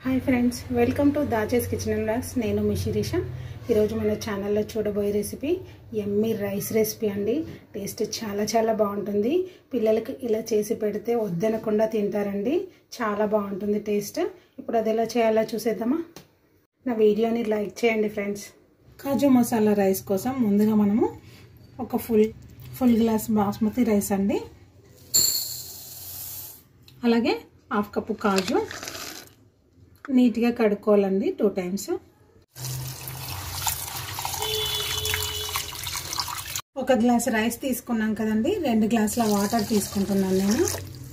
hi friends welcome to దాచేస్ kitchen and blogs నేను మీ శిరీష ఈరోజు మన ఛానల్లో చూడబోయే రెసిపీ ఎమ్మి రైస్ రెసిపీ అండి టేస్ట్ చాలా చాలా బాగుంటుంది పిల్లలకి ఇలా చేసి పెడితే వద్దనకుండా తింటారండి చాలా బాగుంటుంది టేస్ట్ ఇప్పుడు అది ఎలా చేయాలో చూసేద్దామా నా వీడియోని లైక్ చేయండి ఫ్రెండ్స్ కాజు మసాలా రైస్ కోసం ముందుగా మనము ఒక full full glass basmati rice అండి అలాగే హాఫ్ కప్పు కాజు నీట్గా కడుక్కోవాలండి టూ టైమ్స్ ఒక గ్లాస్ రైస్ తీసుకున్నాం కదండి రెండు గ్లాసుల వాటర్ తీసుకుంటున్నాను నేను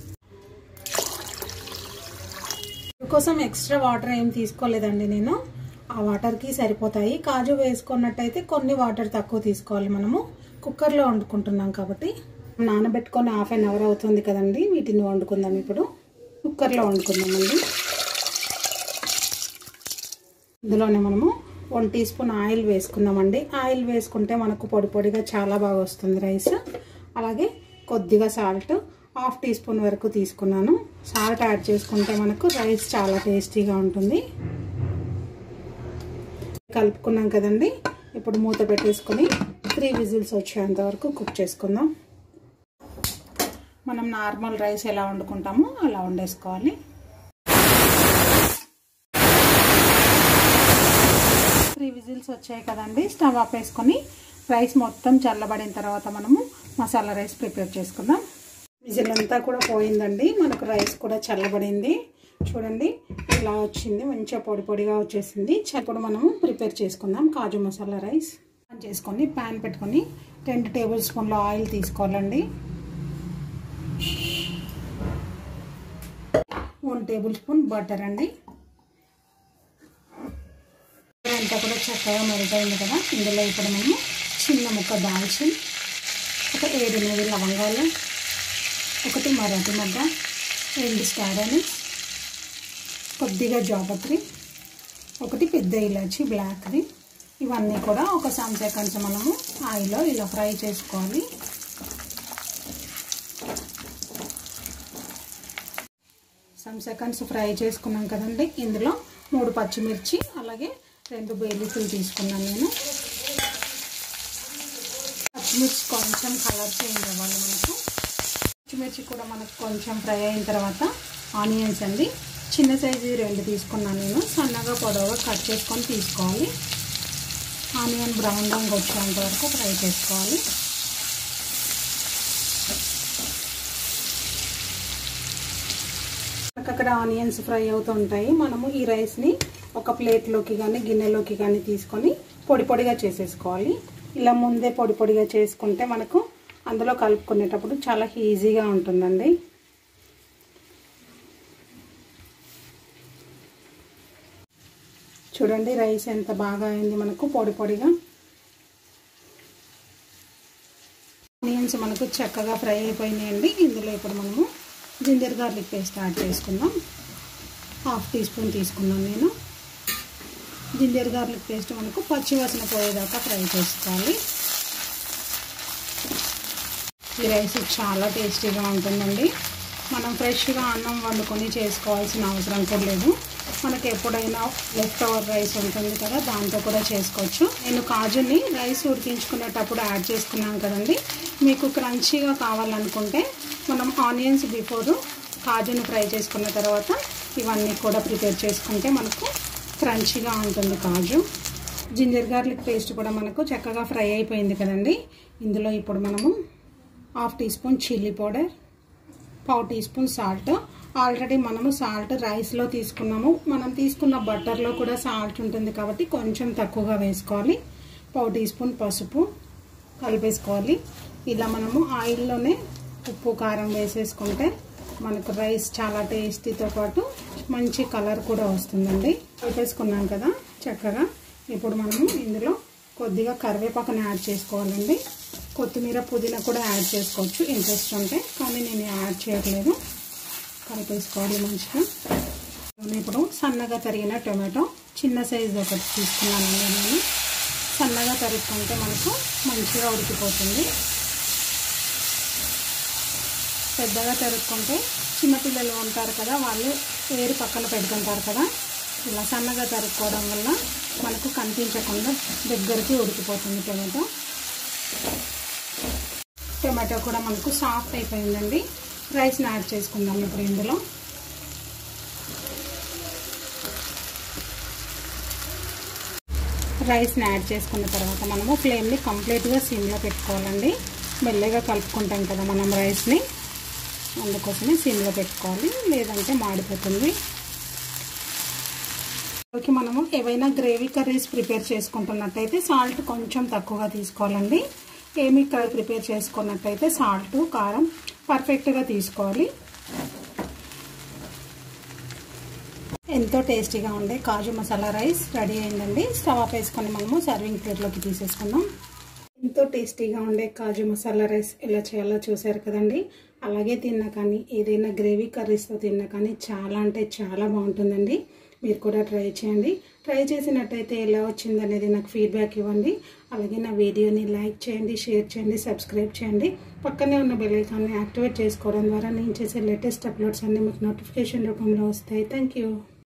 కోసం ఎక్స్ట్రా వాటర్ ఏం తీసుకోలేదండి నేను ఆ వాటర్కి సరిపోతాయి కాజు వేసుకున్నట్టయితే కొన్ని వాటర్ తక్కువ తీసుకోవాలి మనము కుక్కర్లో వండుకుంటున్నాం కాబట్టి నానబెట్టుకొని హాఫ్ అన్ అవర్ అవుతుంది కదండి వీటిని వండుకుందాం ఇప్పుడు కుక్కర్లో వండుకుందామండి ఇందులోనే మనము వన్ టీ స్పూన్ ఆయిల్ వేసుకుందామండి ఆయిల్ వేసుకుంటే మనకు పొడి పొడిగా చాలా బాగా వస్తుంది రైస్ అలాగే కొద్దిగా సాల్ట్ హాఫ్ టీ స్పూన్ వరకు తీసుకున్నాను సాల్ట్ యాడ్ చేసుకుంటే మనకు రైస్ చాలా టేస్టీగా ఉంటుంది కలుపుకున్నాం కదండి ఇప్పుడు మూత పెట్టేసుకొని త్రీ విజిల్స్ వచ్చేంత వరకు కుక్ చేసుకుందాం మనం నార్మల్ రైస్ ఎలా వండుకుంటామో అలా వండేసుకోవాలి త్రీ విజిల్స్ వచ్చాయి కదండి స్టవ్ ఆపేసుకొని రైస్ మొత్తం చల్లబడిన తర్వాత మనము మసాలా రైస్ ప్రిపేర్ చేసుకుందాం విజిల్ అంతా కూడా పోయిందండి మనకు రైస్ కూడా చల్లబడింది చూడండి ఇలా వచ్చింది మంచిగా పొడి పొడిగా వచ్చేసింది ఇప్పుడు మనము ప్రిపేర్ చేసుకుందాం కాజు మసాలా రైస్ చేసుకొని ప్యాన్ పెట్టుకొని రెండు టేబుల్ స్పూన్ల ఆయిల్ తీసుకోవాలండి వన్ టేబుల్ స్పూన్ బటర్ అండి అంతా కూడా చక్కగా మెరుగైంది కదా ఇందులో ఇప్పుడు మనము చిన్న ముక్క దాల్చిన ఒక ఏడు ఎనిమిది లవంగాలు ఒకటి మరాఠీ మగ్గ రెండు స్టార్ అనిస్ కొద్దిగా జాపత్రి ఒకటి పెద్ద ఇలాచి బ్లాక్ది ఇవన్నీ కూడా ఒక సమ్ సెకండ్స్ మనము ఆయిల్లో ఇలా ఫ్రై చేసుకోవాలి సమ్ సెకండ్స్ ఫ్రై చేసుకున్నాం కదండి ఇందులో మూడు పచ్చిమిర్చి అలాగే రెండు బేలీసులు తీసుకున్నాను నేను పచ్చిమిర్చి కొంచెం కలర్ చేంజ్ అవ్వాలి మనకు పచ్చిమిర్చి కూడా మనకు కొంచెం ఫ్రై అయిన తర్వాత ఆనియన్స్ అండి చిన్న సైజు రెండు తీసుకున్నాను నేను సన్నగా పొడవుగా కట్ చేసుకొని తీసుకోవాలి ఆనియన్ బ్రౌన్ రంగు వచ్చేంత వరకు ఫ్రై చేసుకోవాలి అక్కడ ఆనియన్స్ ఫ్రై అవుతుంటాయి మనము ఈ రైస్ని ఒక ప్లేట్లోకి కానీ గిన్నెలోకి కానీ తీసుకొని పొడి పొడిగా చేసేసుకోవాలి ఇలా ముందే పొడి పొడిగా చేసుకుంటే మనకు అందులో కలుపుకునేటప్పుడు చాలా ఈజీగా ఉంటుందండి చూడండి రైస్ ఎంత బాగా అయింది మనకు పొడి పొడిగా ఆనియన్స్ మనకు చక్కగా ఫ్రై అయిపోయినాయండి ఇందులో ఇప్పుడు మనము జింజర్ గార్లిక్ పేస్ట్ యాడ్ చేసుకుందాం హాఫ్ టీ స్పూన్ తీసుకున్నాను నేను జింజర్ గార్లిక్ పేస్ట్ మనకు పచ్చివాసన పోయేదాకా ఫ్రై చేసుకోవాలి ఈ రైస్ చాలా టేస్టీగా ఉంటుందండి మనం ఫ్రెష్గా అన్నం వండుకొని చేసుకోవాల్సిన అవసరం కూడా లేదు మనకి ఎప్పుడైనా లెఫ్ట్ ఓవర్ రైస్ ఉంటుంది కదా దాంతో కూడా చేసుకోవచ్చు నేను కాజుని రైస్ ఉడికించుకునేటప్పుడు యాడ్ చేసుకున్నాను కదండి మీకు క్రంచీగా కావాలనుకుంటే మనం ఆనియన్స్ బిఫోర్ కాజుని ఫ్రై చేసుకున్న తర్వాత ఇవన్నీ కూడా ప్రిపేర్ చేసుకుంటే మనకు క్రంచీగా ఉంటుంది కాజు జింజర్ గార్లిక్ పేస్ట్ కూడా మనకు చక్కగా ఫ్రై అయిపోయింది కదండి ఇందులో ఇప్పుడు మనము half teaspoon chilli powder పావు టీ స్పూన్ సాల్ట్ ఆల్రెడీ మనము సాల్ట్ రైస్లో తీసుకున్నాము మనం తీసుకున్న బటర్లో కూడా సాల్ట్ ఉంటుంది కాబట్టి కొంచెం తక్కువగా వేసుకోవాలి పావు టీ స్పూన్ పసుపు కలిపేసుకోవాలి ఇలా మనము ఆయిల్లోనే ఉప్పు కారం వేసేసుకుంటే మనకు రైస్ చాలా టేస్టీతో పాటు మంచి కలర్ కూడా వస్తుందండి కలిపేసుకున్నాం కదా చక్కగా ఇప్పుడు మనము ఇందులో కొద్దిగా కరివేపాకుని యాడ్ చేసుకోవాలండి కొత్తిమీర పుదీనా కూడా యాడ్ చేసుకోవచ్చు ఇంట్రెస్ట్ ఉంటే కానీ నేను యాడ్ చేయట్లేదు కలిపేసుకోవాలి మంచిగా ఇప్పుడు సన్నగా తరిగిన టొమాటో చిన్న సైజు ఒకటి తీసుకున్నానండి నేను సన్నగా తరుక్కుంటే మనకు మంచిగా ఉడికిపోతుంది పెద్దగా తరుక్కుంటే చిన్నపిల్లలు ఉంటారు కదా వాళ్ళు వేరు పక్కన పెడుతుంటారు కదా ఇలా సన్నగా తరుక్కోవడం వల్ల మనకు కనిపించకుండా దగ్గరికి ఉడికిపోతుంది టమాటో టమాటో కూడా మనకు సాఫ్ట్ అయిపోయిందండి రైస్ని యాడ్ చేసుకుందాం ఇప్పుడు ఇందులో రైస్ని యాడ్ చేసుకున్న తర్వాత మనము ఫ్లేమ్ని కంప్లీట్గా సిమ్లో పెట్టుకోవాలండి మెల్లగా కలుపుకుంటాం కదా మనం రైస్ని అందుకోసమే సిమ్లో పెట్టుకోవాలి లేదంటే మాడిపోతుంది ఓకే మనము ఏవైనా గ్రేవీ కర్రీస్ ప్రిపేర్ చేసుకుంటున్నట్టయితే సాల్ట్ కొంచెం తక్కువగా తీసుకోవాలండి ఏమి కర్రీ ప్రిపేర్ చేసుకున్నట్టయితే సాల్ట్ కారం పర్ఫెక్ట్గా తీసుకోవాలి ఎంతో టేస్టీగా ఉండే కాజు మసాలా రైస్ రెడీ అయిందండి స్టవ్ ఆఫ్ వేసుకొని మనము సర్వింగ్ ప్లేట్లోకి తీసేసుకుందాం ఎంతో టేస్టీగా ఉండే కాజు మసాలా రైస్ ఎలా చేయాలో చూసారు కదండి అలాగే తిన్నా కానీ ఏదైనా గ్రేవీ కర్రీస్తో తిన్నా కానీ చాలా అంటే చాలా బాగుంటుందండి మీరు కూడా ట్రై చేయండి ట్రై చేసినట్టయితే ఎలా వచ్చిందనేది నాకు ఫీడ్బ్యాక్ ఇవ్వండి అలాగే నా వీడియోని లైక్ చేయండి షేర్ చేయండి సబ్స్క్రైబ్ చేయండి పక్కనే ఉన్న బెల్ ఐకాన్ని యాక్టివేట్ చేసుకోవడం ద్వారా నేను చేసే లేటెస్ట్ అప్లోడ్స్ అన్నీ మీకు నోటిఫికేషన్ రూపంలో వస్తాయి థ్యాంక్